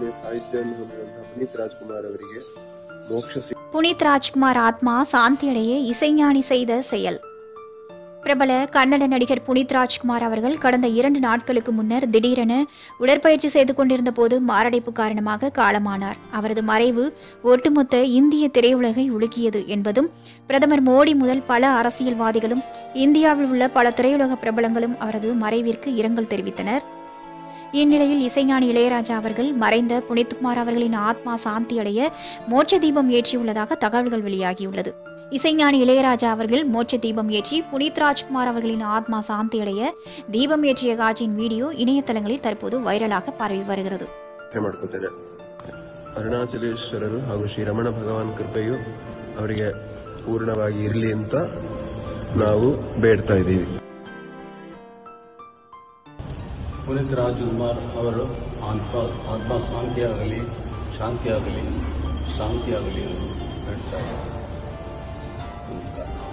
ಒಳ್ಳೆಯ ಸಾಹಿತ್ಯವನ್ನು ಹೊಂದಿರುವಂತಹ ಪುನೀತ್ ರಾಜ್ಕುಮಾರ್ ಅವರಿಗೆ ಮೋಕ್ಷ ಸಿಕ್ಕ புனித் ராஜ்குமார் ஆத்மா சாந்தியடைய இசைஞானி செய்த செயல் பிரபல கன்னட நடிகர் புனித் ராஜ்குமார் அவர்கள் கடந்த இரண்டு நாட்களுக்கு முன்னர் திடீரென உடற்பயிற்சி செய்து கொண்டிருந்த போது மாரடைப்பு காரணமாக காலமானார் அவரது மறைவு ஒட்டுமொத்த இந்திய திரையுலகை உலுக்கியது என்பதும் பிரதமர் மோடி முதல் பல அரசியல்வாதிகளும் இந்தியாவில் உள்ள பல திரையுலக பிரபலங்களும் அவரது மறைவிற்கு இரங்கல் தெரிவித்தனர் இந்நிலையில் இசைஞானி இளையராஜா அவர்கள் மறைந்த புனித்குமார் அவர்களின் ஆத்மா சாந்தி அடைய மோட்ச தீபம் ஏற்றியுள்ளதாக தகவல்கள் வெளியாகியுள்ளது இசைஞானி இளையராஜா அவர்கள் மோட்ச தீபம் ஏற்றி புனித் ராஜ்குமார் அவர்களின் ஆத்மா சாந்தி அடைய தீபம் ஏற்றிய காட்சியின் வீடியோ இணையதளங்களில் தற்போது வைரலாக பரவி வருகிறது ಪ್ರಾರ್ಥನೆ ಮಾಡ್ಕೋತೇನೆ ಅರುಣಾಚಲೇಶ್ವರರು ಹಾಗೂ ಶ್ರೀ ರಮಣ ಭಗವಾನ್ ಕೃಪೆಯು ಅವರಿಗೆ ಪೂರ್ಣವಾಗಿ ಇರಲಿ ಅಂತ ನಾವು ಬೇಡ್ತಾ ಇದ್ದೀವಿ ಪುನೀತ್ ರಾಜ್ಕುಮಾರ್ ಅವರು ಆತ್ಮ ಆತ್ಮ ಶಾಂತಿಯಾಗಲಿ ಶಾಂತಿಯಾಗಲಿ ಶಾಂತಿಯಾಗಲಿ ಎಂದು ಹೇಳ್ತಾರೆ ನಮಸ್ಕಾರ